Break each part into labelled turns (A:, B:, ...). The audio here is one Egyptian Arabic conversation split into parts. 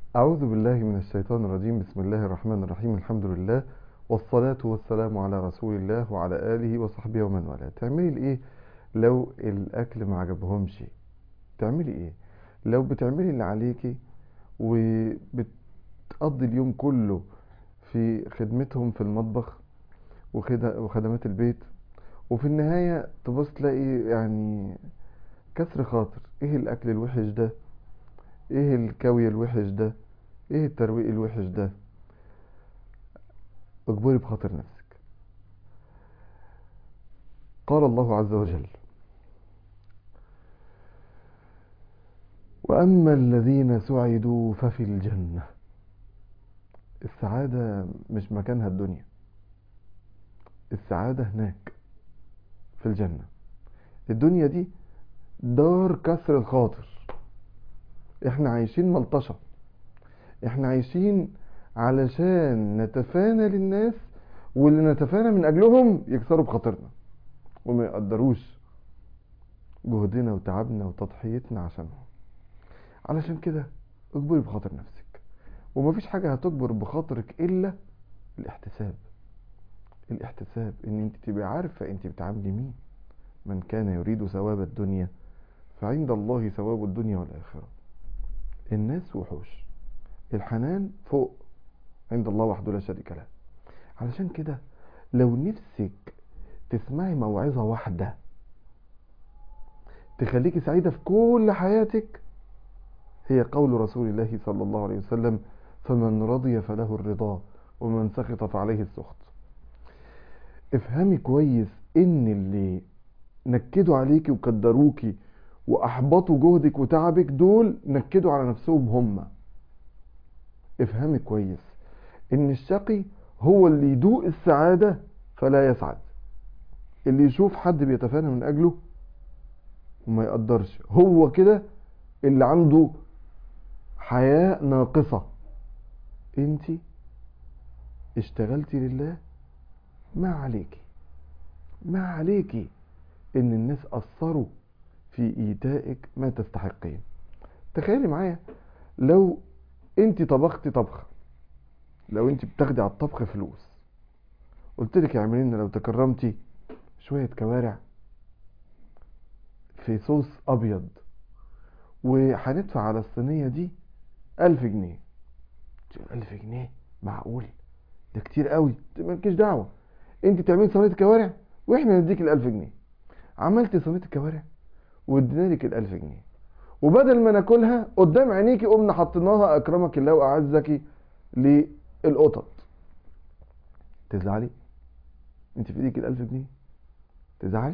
A: أعوذ بالله من الشيطان الرجيم بسم الله الرحمن الرحيم الحمد لله والصلاة والسلام على رسول الله وعلى آله وصحبه ومن والاه تعملي الإيه لو الأكل ما عجبهمش تعملي إيه لو بتعملي اللي عليكي وبتقضي اليوم كله في خدمتهم في المطبخ وخد- وخدمات البيت وفي النهاية تبص تلاقي يعني كسر خاطر ايه الأكل الوحش ده ايه الكوي الوحش ده ايه الترويق الوحش ده اجبري بخاطر نفسك قال الله عز وجل وأما الذين سعدوا ففي الجنة السعادة مش مكانها الدنيا السعادة هناك في الجنة الدنيا دي دار كسر الخاطر احنا عايشين ملطشة احنا عايشين علشان نتفانى للناس واللي نتفانى من اجلهم يكسروا بخاطرنا وما يقدروش جهدنا وتعبنا وتضحيتنا عشانهم علشان كده اجبري بخاطر نفسك ومفيش حاجة هتجبر بخاطرك الا الاحتساب الاحتساب ان انت تبقى عارفة انت بتعاملي مين من كان يريد ثواب الدنيا فعند الله ثواب الدنيا والآخرة الناس وحوش الحنان فوق عند الله وحده لا شريك له علشان كده لو نفسك تسمعي موعظة واحدة تخليكي سعيدة في كل حياتك هي قول رسول الله صلى الله عليه وسلم فمن رضي فله الرضا ومن سخط فعليه السخط افهمي كويس ان اللي نكدوا عليكي وكدروكي واحبطوا جهدك وتعبك دول نكدوا على نفسهم هم افهمي كويس ان الشقي هو اللي يدوق السعادة فلا يسعد اللي يشوف حد بيتفانى من اجله وما يقدرش هو كده اللي عنده حياة ناقصة انت اشتغلتي لله ما عليكي ما عليكي ان الناس اثروا في ايتائك ما تستحقين تخيلي معايا لو انت طبختي طبخه لو انت بتاخدي على الطبخ فلوس قلت لك اعملي لنا لو تكرمتي شويه كوارع في صوص ابيض وهندفع على الصينيه دي ألف جنيه ألف جنيه معقول ده كتير قوي مالكيش دعوه انت تعملي صينيه كوارع واحنا نديك الألف جنيه عملتي صينيه الكوارع وادينا لك الألف جنيه وبدل ما ناكلها قدام عينيكي قمنا حطيناها اكرمك الله واعزك للقطط تزعلي انت في ايديك الألف جنيه تزعلي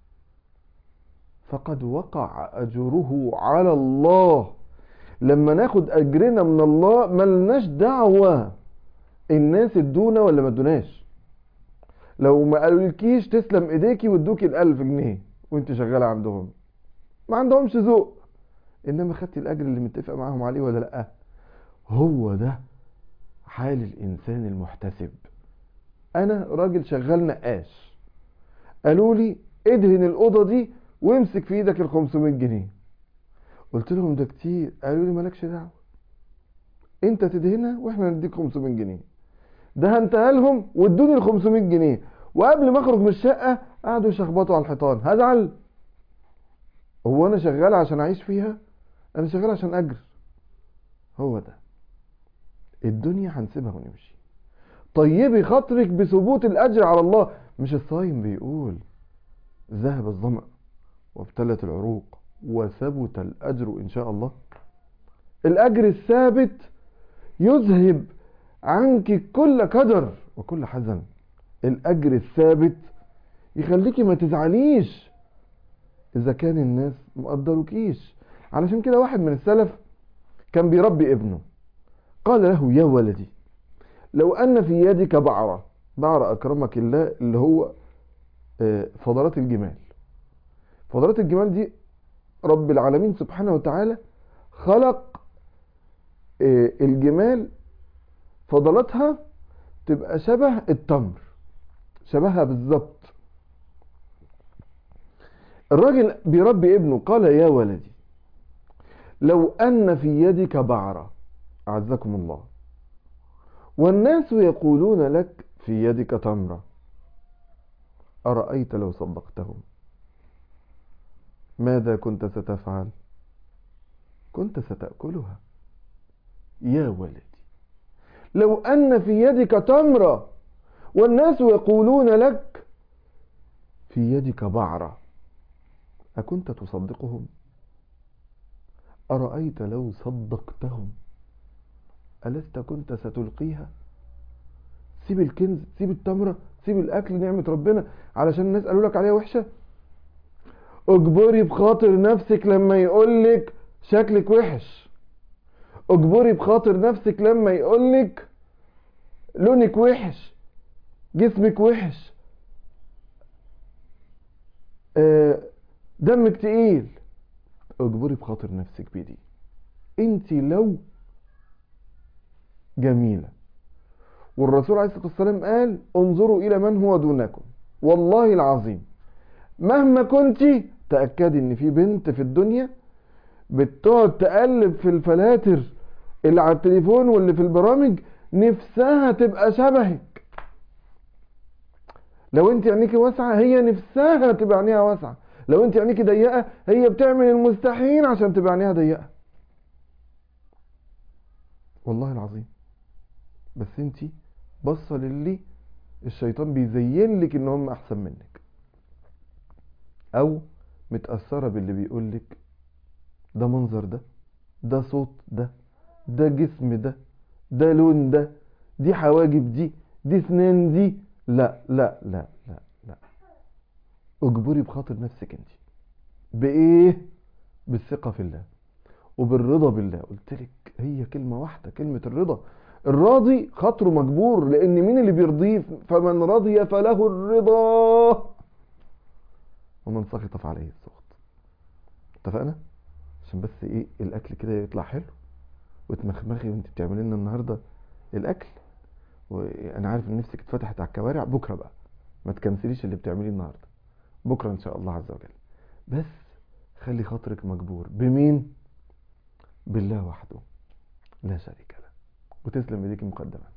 A: فقد وقع اجره على الله لما ناخد اجرنا من الله ملناش دعوه الناس ادونا ولا ما ادوناش لو ما قالولكيش تسلم ايديكي وادوكي الألف جنيه وانت شغاله عندهم ما عندهمش ذوق انما خدتي الاجر اللي متفق معاهم عليه ولا لا هو ده حال الانسان المحتسب انا راجل شغال نقاش قالوا لي ادهن الاوضه دي وامسك في ايدك ال 500 جنيه قلت لهم ده كتير قالوا لي مالكش دعوه انت تدهنها واحنا نديك 500 جنيه دهنتها لهم وادوني ال 500 جنيه وقبل ما اخرج من الشقه قعدوا يشخبطوا على الحيطان هزعل هو انا شغال عشان اعيش فيها انا شغال عشان اجر هو ده الدنيا هنسيبها ونمشي طيبي خاطرك بثبوت الاجر على الله مش الصايم بيقول ذهب الظمأ وابتلت العروق وثبت الاجر ان شاء الله الاجر الثابت يذهب عنك كل قدر وكل حزن الاجر الثابت يخليكي ما تزعليش اذا كان الناس مقدروكيش علشان كده واحد من السلف كان بيربي ابنه قال له يا ولدي لو ان في يدك بعرة بعرة اكرمك الله اللي هو آه، فضلات الجمال فضلات الجمال دي رب العالمين سبحانه وتعالى خلق آه، الجمال فضلاتها تبقى شبه التمر شبهها بالظبط الراجل بيربي ابنه قال يا ولدي لو أن في يدك بعرة أعزكم الله والناس يقولون لك في يدك تمرة أرأيت لو صدقتهم ماذا كنت ستفعل كنت ستأكلها يا ولدي لو أن في يدك تمرة والناس يقولون لك في يدك بعرة أكنت تصدقهم أرأيت لو صدقتهم ألست كنت ستلقيها سيب الكنز سيب التمرة سيب الأكل نعمة ربنا علشان الناس قالوا لك عليها وحشة اجبري بخاطر نفسك لما يقولك شكلك وحش اجبري بخاطر نفسك لما يقولك لونك وحش جسمك وحش آه، دمك تقيل اجبري بخاطر نفسك بدي انت لو جميلة والرسول عليه الصلاة والسلام قال انظروا إلى من هو دونكم والله العظيم مهما كنت تأكدي ان في بنت في الدنيا بتقعد تقلب في الفلاتر اللي على التليفون واللي في البرامج نفسها تبقى شبهك لو انت عينيكي واسعة هي نفسها تبقى عينيها واسعة لو انت عينيكي ضيقة هي بتعمل المستحيل عشان تبقى عينيها ضيقة والله العظيم بس انت بصة للي الشيطان بيزين لك ان هم احسن منك او متأثرة باللي بيقولك ده منظر ده ده صوت ده ده جسم ده ده لون ده دي حواجب دي دي سنان دي لا لا لا لا لا اجبري بخاطر نفسك انت بايه بالثقة في الله وبالرضا بالله قلت لك هي كلمة واحدة كلمة الرضا الراضي خاطره مجبور لان مين اللي بيرضيه فمن رضي فله الرضا ومن سخط فعليه السخط اتفقنا عشان بس ايه الاكل كده يطلع حلو وتمخمخي وانت بتعملي لنا النهارده الاكل وانا عارف ان نفسك اتفتحت على الكوارع بكره بقى ما تكنسليش اللي بتعمليه النهارده بكره ان شاء الله عز وجل بس خلي خاطرك مجبور بمين بالله وحده لا شريك له وتسلم ايديك مقدما